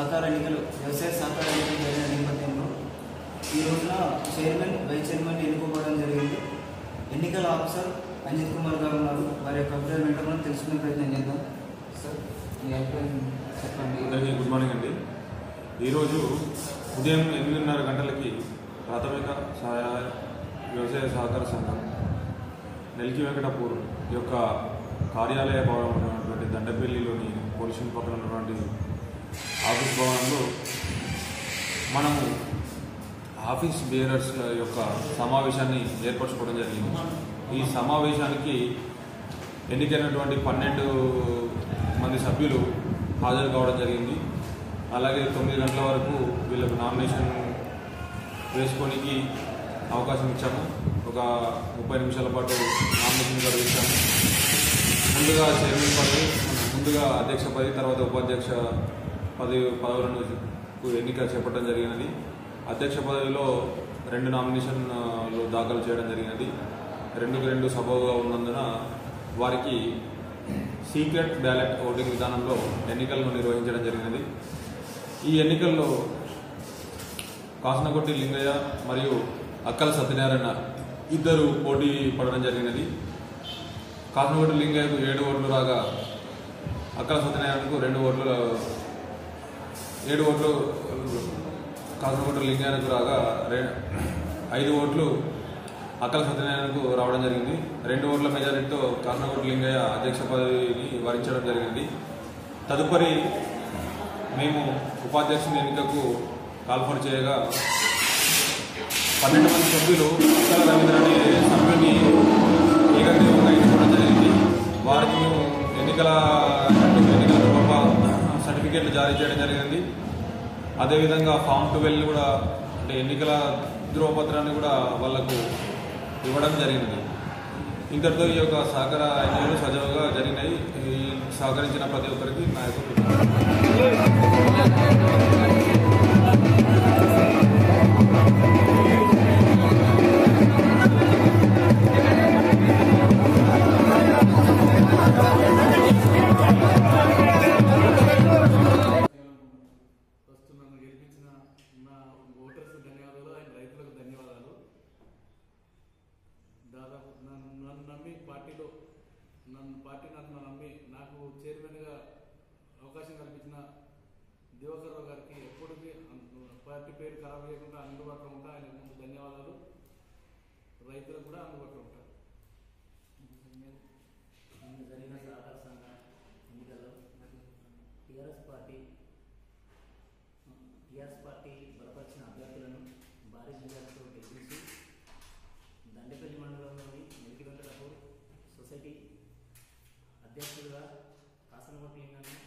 సహకార ఎన్నికలు వ్యవసాయ సహకార ఎన్నికలు జరిగిన నేపథ్యంలో ఈ రోజున చైర్మన్ వైస్ చైర్మన్ ఎన్నుకోవడం జరిగింది ఎన్నికల ఆఫీసర్ అంజిత్ కుమార్ గారు ఉన్నారు వారి యొక్క అభిప్రాయం ఏంటో మనం తెలుసుకునే ప్రయత్నం చేద్దాం సార్ మీ అభిప్రాయం చెప్పండి అందరికీ గుడ్ మార్నింగ్ అండి ఈరోజు ఉదయం ఎనిమిదిన్నర గంటలకి ప్రాథమిక సహాయ వ్యవసాయ సహకార సంఘం నెల్కి వెంకటపూర్ యొక్క కార్యాలయ భవనం ఉన్నటువంటి దండపల్లిలోని పోలీసు పక్కన ఉన్నటువంటి ఆఫీస్ భవనంలో మనము ఆఫీస్ బేరర్స్ యొక్క సమావేశాన్ని ఏర్పరచుకోవడం జరిగింది ఈ సమావేశానికి ఎన్నికైనటువంటి పన్నెండు మంది సభ్యులు హాజరు కావడం జరిగింది అలాగే తొమ్మిది గంటల వరకు వీళ్ళకు నామినేషన్ వేసుకోనికి అవకాశం ఇచ్చాము ఒక ముప్పై నిమిషాల పాటు నామినేషన్ కూడా ఇచ్చాము ముందుగా చైర్మన్ పదవి ముందుగా అధ్యక్ష పదవి తర్వాత ఉపాధ్యక్ష పదవి పదవులను ఎన్నిక చేపట్టడం జరిగినది అధ్యక్ష పదవిలో రెండు నామినేషన్లు దాఖలు చేయడం జరిగినది రెండుకు రెండు సబవుగా ఉన్నందున వారికి సీక్రెట్ బ్యాలెట్ ఓటింగ్ విధానంలో ఎన్నికలను నిర్వహించడం జరిగినది ఈ ఎన్నికల్లో కాసనగొట్టి లింగయ్య మరియు అక్కల సత్యనారాయణ ఇద్దరు పోటీ పడడం జరిగినది కాసనగొట్టి లింగయ్యకు ఏడు ఓట్లు రాగా అక్కల సత్యనారాయణకు రెండు ఓట్లు ఏడు ఓట్లు కాసనగొట్టి లింగయ్యకు రాగా రె- ఐదు ఓట్లు అక్కల సత్యనారాయణకు రావడం జరిగింది రెండు ఓట్ల మెజారిటీతో కాసనగొట్టి లింగయ్య అధ్యక్ష పదవిని వరించడం జరిగింది తదుపరి మేము ఉపాధ్యక్షుని ఎన్నికకు కాల్ఫర్ చేయగా పన్నెండు మంది సభ్యులు అక్కల రవీంద్ర అనే సభ్యుని ఏకగ్రీవంగా ఎన్నుకోవడం జరిగింది వారికి మేము ఎన్నికల ఎన్నికల రూప సర్టిఫికేట్లు జారీ చేయడం జరిగింది అదేవిధంగా ఫామ్ ట్వెల్వ్ కూడా అంటే ఎన్నికల ధ్రువపత్రాన్ని కూడా వాళ్లకు ఇవ్వడం జరిగింది ఇంతటితో ఈ యొక్క సహకార ఎన్నికలు సజావుగా జరిగినాయి ఈ సహకరించిన ప్రతి ఒక్కరికి నా యొక్క కృతజ్ఞతలు. ఫస్ట్ నన్ను గెలిపించిన నా ఓటర్స్ ధన్యవాదాలు అండ్ రైతులకు ధన్యవాదాలు దాదాపు నన్ను నన్ను నమ్మి పార్టీలో నన్ను పార్టీ నన్ను నమ్మి నాకు చైర్మన్గా అవకాశం కల్పించిన దివాకర్ రావు గారికి ఎప్పటికీ అన్- పార్టీ పేరు ఖరాబ్ చేయకుండా అందుబాటులో ఉంటా ఆయన ముందు ధన్యవాదాలు రైతులకు కూడా అందుబాటులో ఉంటారు నిన్న జరిగిన సహకార సంఘ ఎన్నికల్లో టీఆర్ఎస్ పార్టీ టీఆర్ఎస్ పార్టీ బలపరిచిన అభ్యర్థులను భారీ మెజార్టీతో గెలిపించి దండపల్లి మండలంలోని నెల్లి వెంకటపూర్ సొసైటీ అధ్యక్షుడిగా కాసనగొట్టి లింగాన్ని